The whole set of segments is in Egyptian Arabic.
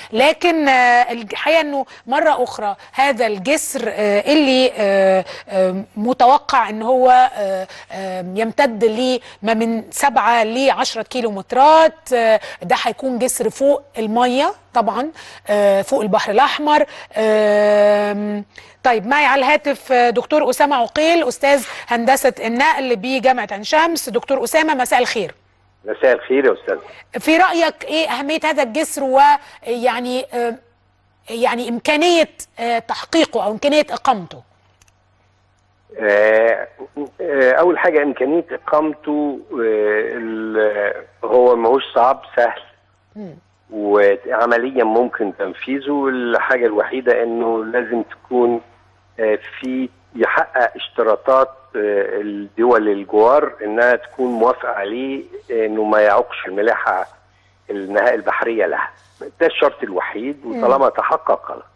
لكن آه، الحقيقه انه مره اخرى هذا الجسر آه، اللي آه، آه، متوقع ان هو آه، آه، يمتد لما من 7 ل 10 كيلومترات آه، ده هيكون جسر فوق الميه طبعا آه، فوق البحر الاحمر آم، طيب معي على الهاتف آه، دكتور اسامه عقيل استاذ هندسه النقل بجامعه عين شمس دكتور اسامه مساء الخير مساء الخير يا استاذ في رايك ايه اهميه هذا الجسر ويعني آه، يعني امكانيه آه، تحقيقه او امكانيه اقامته آه، آه، اول حاجه امكانيه اقامته آه، ال- هو ماهوش صعب سهل وعمليا ممكن تنفيذه الحاجه الوحيده انه لازم تكون آه، في يحقق اشتراطات آه، الدول الجوار انها تكون موافقه عليه آه، انه ما يعوقش الملاحه النهاء البحريه لها ده الشرط الوحيد وطالما تحقق خلاص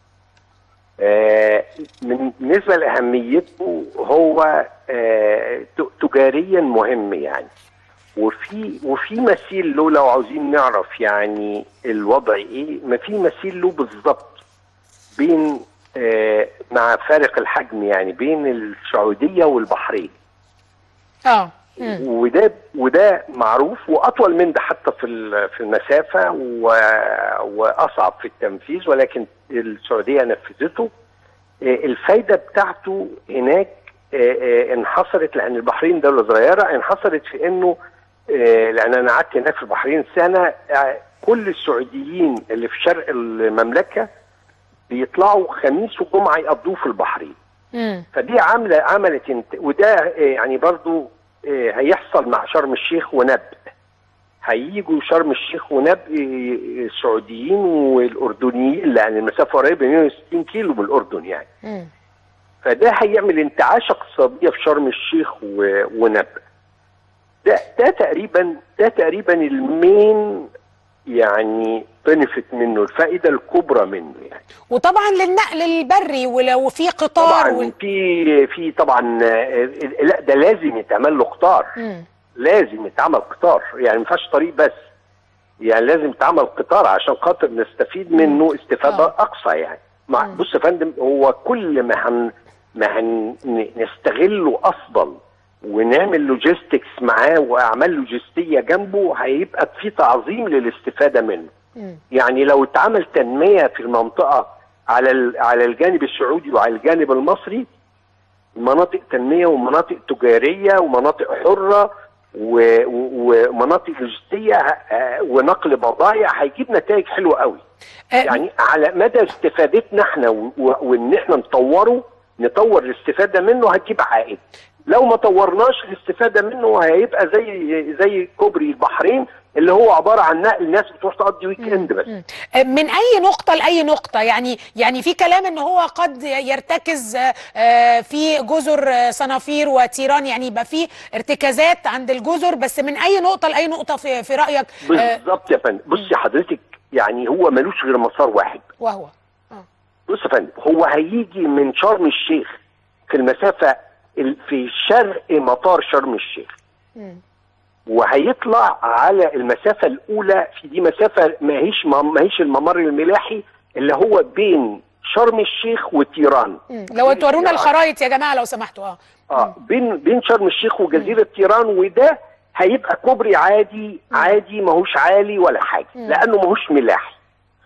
آه، من بالنسبه لاهميته هو آه، ت- تجاريا مهم يعني وفي وفي مثيل له لو عاوزين نعرف يعني الوضع ايه ما في مثيل له بالظبط بين آه، مع فارق الحجم يعني بين السعوديه والبحرين اه مم. وده وده معروف واطول من ده حتى في ال- في المسافه و- واصعب في التنفيذ ولكن السعوديه نفذته آه، الفايده بتاعته هناك آه، آه، انحصرت لان البحرين دوله صغيره انحصرت في انه آه، لان انا قعدت هناك في البحرين سنه آه، كل السعوديين اللي في شرق المملكه بيطلعوا خميس وجمعه يقضوه في البحرين مم. فدي عامله عملت انت وده آه، يعني برضو آه، هيحصل مع شرم الشيخ ونب هيجوا شرم الشيخ ونب آه، السعوديين والاردنيين لان المسافه قريبه 160 كيلو من الاردن يعني مم. فده هيعمل انتعاش اقتصاديه في شرم الشيخ و- ونب ده ده تقريبا ده تقريبا المين يعني بنفيت منه الفائده الكبرى منه يعني وطبعا للنقل البري ولو في قطار طبعا في في طبعا آه، لا ده لازم يتعمل له قطار مم. لازم يتعمل قطار يعني ما ينفعش طريق بس يعني لازم يتعمل قطار عشان خاطر نستفيد منه استفاده آه. اقصى يعني مع بص يا فندم هو كل ما هن ما هن ن- نستغله افضل ونعمل لوجيستكس معاه واعمال لوجستيه جنبه هيبقى في تعظيم للاستفاده منه مم. يعني لو اتعمل تنميه في المنطقه على ال- على الجانب السعودي وعلى الجانب المصري مناطق تنميه ومناطق تجاريه ومناطق حره و- و- ومناطق لوجستيه ه- ونقل بضائع هيجيب نتائج حلوه قوي آه، يعني على مدى استفادتنا احنا و- و- وان احنا نطوره نطور الاستفاده منه هتجيب عائد لو ما طورناش الاستفاده منه هيبقى زي زي كوبري البحرين اللي هو عباره عن نقل الناس بتروح تقضي ويك اند بس من اي نقطة لأي نقطة يعني يعني في كلام ان هو قد يرتكز آه، آه، في جزر آه، صنافير وتيران يعني يبقى في ارتكازات عند الجزر بس من اي نقطة لأي نقطة في في رأيك آه، بالظبط يا فندم بصي حضرتك يعني هو ملوش غير مسار واحد وهو بص يا فندم هو هيجي من شرم الشيخ في المسافه ال- في شرق مطار شرم الشيخ مم. وهيطلع على المسافه الاولى في دي مسافه ما هيش ما هيش الممر الملاحي اللي هو بين شرم الشيخ وتيران مم. لو تورونا تيران. الخرائط يا جماعة لو سمحتوا اه اه بين بين شرم الشيخ وجزيره تيران وده هيبقى كوبري عادي عادي ماهوش عالي ولا حاجه لانه ماهوش ملاحي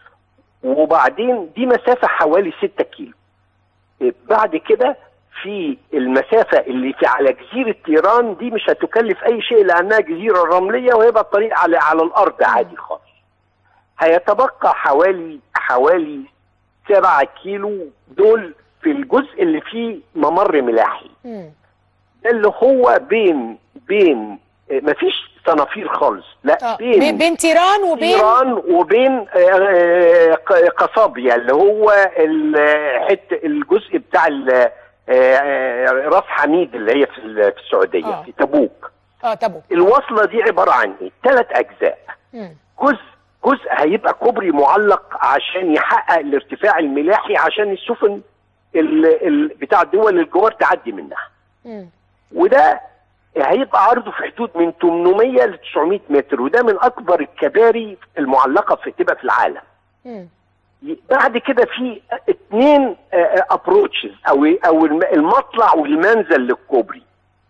وبعدين دي مسافه حوالي 6 كيلو إيه، بعد كده في المسافه اللي في على جزيره تيران دي مش هتكلف اي شيء لانها جزيره رمليه ويبقى الطريق على على الارض عادي خالص هيتبقى حوالي حوالي 7 كيلو دول في الجزء اللي فيه ممر ملاحي مم. اللي هو بين بين آه، مفيش صنافير خالص لا اه بين, بين بين تيران وبين ايران وبين آه، آه، ق- قصابيا اللي هو ال- حته الجزء بتاع ال- آه، آه، راس حميد اللي هي في ال- في السعوديه آه. في تبوك اه تبو الوصله دي عباره عن ايه؟ ثلاث اجزاء مم. جزء جزء هيبقى كوبري معلق عشان يحقق الارتفاع الملاحي عشان السفن ال ال بتاع دول الجوار تعدي منها مم. وده هيبقى عرضه في حدود من 800 ل 900 متر وده من اكبر الكباري المعلقه في تبقى في العالم مم. بعد كده في اتنين ابروتشز او او الم- المطلع والمنزل للكوبري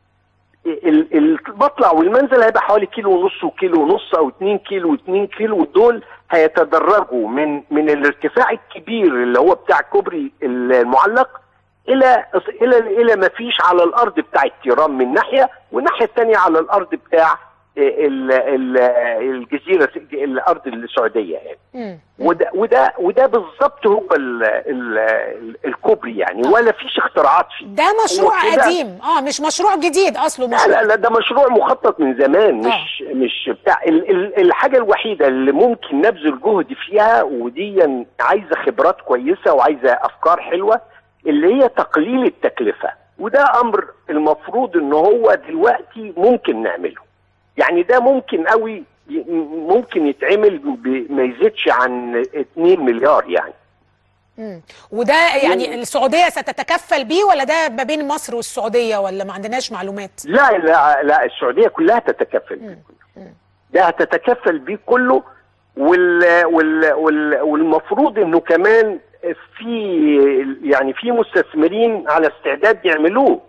ال- المطلع والمنزل هيبقى حوالي كيلو ونص وكيلو ونص او 2 كيلو و2 كيلو دول هيتدرجوا من من الارتفاع الكبير اللي هو بتاع كوبري المعلق الى الى الى ما فيش على الارض بتاع التيران من ناحيه والناحيه الثانيه على الارض بتاع ال- ال- الجزيره الارض السعوديه يعني مم. وده وده وده بالظبط هو ال ال ال الكوبري يعني ولا فيش اختراعات فيه ده مشروع هو كده- قديم اه مش مشروع جديد اصله لا مشروع لا لا ده مشروع مخطط من زمان مش مش بتاع ال ال الحاجه الوحيده اللي ممكن نبذل جهد فيها ودي عايزه خبرات كويسه وعايزه افكار حلوه اللي هي تقليل التكلفه وده امر المفروض ان هو دلوقتي ممكن نعمله يعني ده ممكن قوي ي- ممكن يتعمل ب- ما يزيدش عن 2 مليار يعني مم. وده يعني السعوديه ستتكفل بيه ولا ده ما بين مصر والسعوديه ولا ما عندناش معلومات لا لا لا السعوديه كلها تتكفل بيه كله ده هتتكفل بيه كله وال وال وال والمفروض انه كمان في يعني في مستثمرين على استعداد يعملوه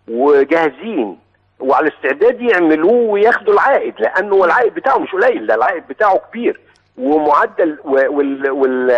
وجاهزين وعلى استعداد يعملوه وياخدوا العائد لانه العائد بتاعه مش قليل ده العائد بتاعه كبير ومعدل و- وال وال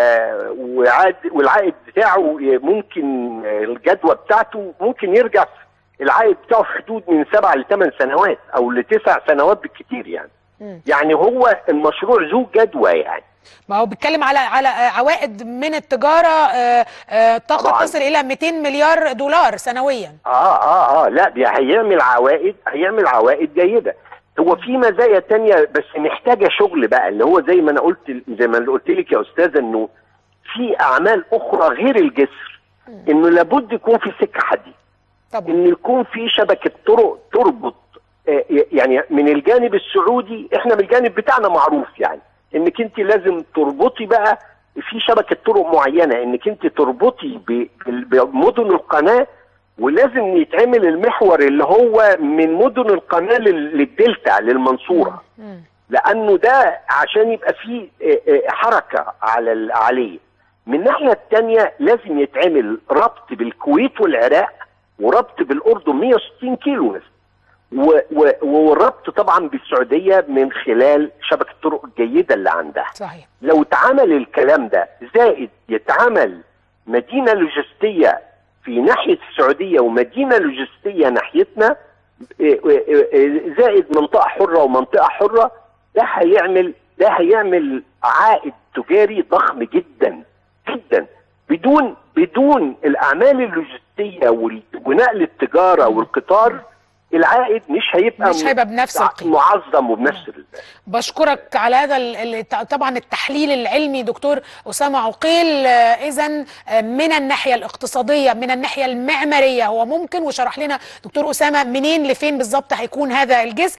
وعاد والعائد بتاعه ممكن الجدوى بتاعته ممكن يرجع العائد بتاعه في حدود من سبع لثمان سنوات او لتسع سنوات بالكتير يعني مم. يعني هو المشروع ذو جدوى يعني ما هو بيتكلم على على آه، عوائد من التجاره آه، آه، طاقه طبعاً. تصل الى 200 مليار دولار سنويا اه اه اه لا دي هيعمل عوائد هيعمل عوائد جيده هو في مزايا تانية بس محتاجه شغل بقى اللي هو زي ما انا قلت زي ما قلت لك يا استاذه انه في اعمال اخرى غير الجسر انه لابد يكون في سكه حديد طبعا ان يكون في شبكه طرق تربط آه، يعني من الجانب السعودي احنا من الجانب بتاعنا معروف يعني انك انت لازم تربطي بقى في شبكه طرق معينه انك انت تربطي ب- بال- بمدن القناه ولازم يتعمل المحور اللي هو من مدن القناه لل- للدلتا للمنصوره مم. لانه ده عشان يبقى فيه آه، آه، حركه على ال- عليه من الناحيه الثانيه لازم يتعمل ربط بالكويت والعراق وربط بالاردن 160 كيلو مثلا و- و- والربط طبعا بالسعوديه من خلال شبكه الطرق الجيده اللي عندها صحيح لو اتعمل الكلام ده زائد يتعمل مدينه لوجستيه في ناحيه السعوديه ومدينه لوجستيه ناحيتنا إيه إيه إيه زائد منطقه حره ومنطقه حره ده هيعمل ده هيعمل عائد تجاري ضخم جدا جدا بدون بدون الاعمال اللوجستيه وال- ونقل التجاره والقطار العائد مش هيبقى مش هيبقى بنفس القيمة. معظم وبنفس ال- بشكرك على هذا ال- ال- طبعا التحليل العلمي دكتور اسامه عقيل اذا من الناحيه الاقتصاديه من الناحيه المعماريه هو ممكن وشرح لنا دكتور اسامه منين لفين بالظبط هيكون هذا الجسر